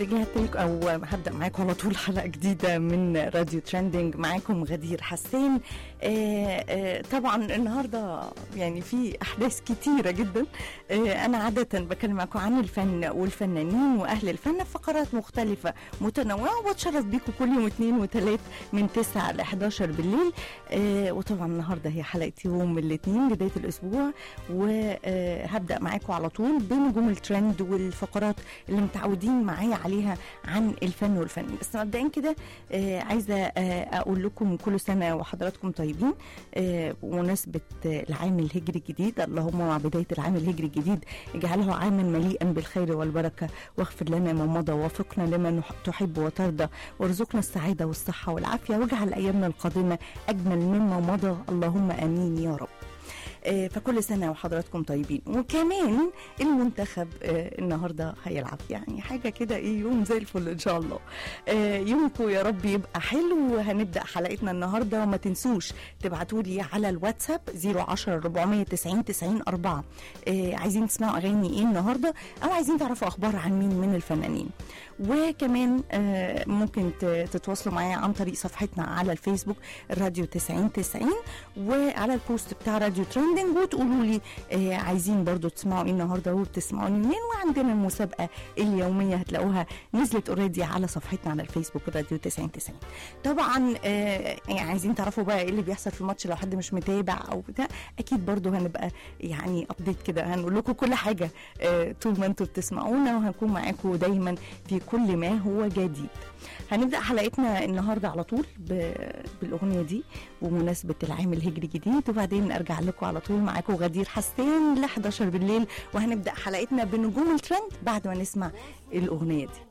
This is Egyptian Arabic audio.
رجعت لكم او هبدا معاكم على طول حلقه جديده من راديو ترندنج معاكم غدير حسين آه آه طبعا النهارده يعني في احداث كتيره جدا آه انا عاده بكلم معاكم عن الفن والفنانين واهل الفن في فقرات مختلفه متنوعه وبتشرف بيكم كل يوم اثنين وثلاث من 9 ل 11 بالليل آه وطبعا النهارده هي حلقه يوم الاثنين بدايه الاسبوع وهبدا معاكم على طول بنجوم الترند والفقرات اللي متعودين معايا عليها عن الفن والفن بس مبدئيا كده آه عايزه آه اقول لكم كل سنه وحضراتكم طيبين آه بمناسبه آه العام الهجري الجديد اللهم مع بدايه العام الهجري الجديد اجعله عاما مليئا بالخير والبركه واغفر لنا ما مضى ووفقنا لما نح- تحب وترضى وارزقنا السعاده والصحه والعافيه واجعل ايامنا القادمه اجمل مما مضى اللهم امين يا رب آه، فكل سنه وحضراتكم طيبين وكمان المنتخب آه، النهارده هيلعب يعني حاجه كده ايه يوم زي الفل ان شاء الله آه، يومكم يا رب يبقى حلو وهنبدا حلقتنا النهارده وما تنسوش تبعتوا لي على الواتساب 010 490 90 4 آه، عايزين تسمعوا اغاني ايه النهارده او عايزين تعرفوا اخبار عن مين من الفنانين وكمان آه، ممكن ت- تتواصلوا معايا عن طريق صفحتنا على الفيسبوك راديو 90 90 وعلى البوست بتاع راديو ترندنج وتقولوا لي آه، عايزين برضو تسمعوا ايه النهارده وبتسمعوني منين وعندنا المسابقه اليوميه هتلاقوها نزلت اوريدي على صفحتنا على الفيسبوك راديو 90 90 طبعا آه، يعني عايزين تعرفوا بقى ايه اللي بيحصل في الماتش لو حد مش متابع او بتاع اكيد برضو هنبقى يعني ابديت كده هنقول لكم كل حاجه آه، طول ما انتوا بتسمعونا وهنكون معاكم دايما في كل ما هو جديد هنبدا حلقتنا النهارده على طول ب... بالاغنيه دي بمناسبه العام الهجري الجديد وبعدين ارجع لكم على طول معاكم غدير حسين ل 11 بالليل وهنبدا حلقتنا بنجوم الترند بعد ما نسمع الاغنيه دي